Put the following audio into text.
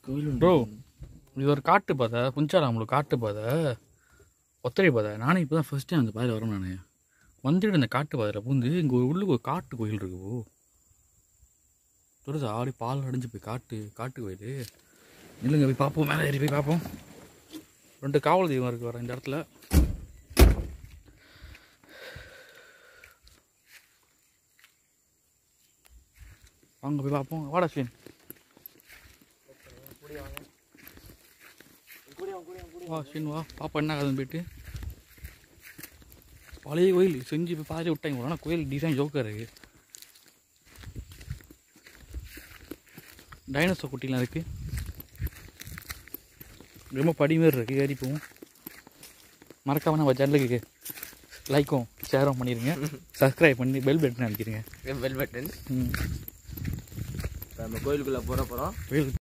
கோயில் ப்ரோ இது ஒரு காட்டு பாதை புஞ்சாலாமலூர் காட்டு பாதை ஒத்தரை பாதை நானே இப்போ தான் ஃபஸ்ட் டைம் அந்த பாதையில் வரேன் நான் வந்துட்டு இந்த காட்டு பாதையில் பூந்து இங்கே ஒரு உள்ளுக்கு ஒரு காட்டு கோயில் இருக்கு ஓ துரசா ஆடி பால் அடைஞ்சு போய் காட்டு காட்டு கோயில் நில்லுங்க போய் பார்ப்போம் மேலே ஏறி போய் பார்ப்போம் ரெண்டு காவல் தெய்வம் இருக்கு வர இந்த இடத்துல வாங்க போய் பார்ப்போம் வாடா ஸ்வீன் வா ஸ்வீன் வா பாப்பா என்ன ஆகுதுன்னு போயிட்டு பழைய கோயில் செஞ்சு இப்போ பாதி விட்டாங்க ஆனால் கோயில் டிசைன் ஜோக்காக இருக்கு டைனோசர் குட்டிலாம் இருக்கு ரொம்ப படி மாதிரி இருக்கு ஏறி போவோம் மறக்காம நம்ம சேனலுக்கு லைக்கும் ஷேரும் பண்ணிடுங்க சப்ஸ்கிரைப் பண்ணி பெல் பட்டன் அடிக்கிறீங்க வெல் பட்டன் ம் நம்ம கோயிலுக்குள்ளே போகிற போகிறோம் கோயில்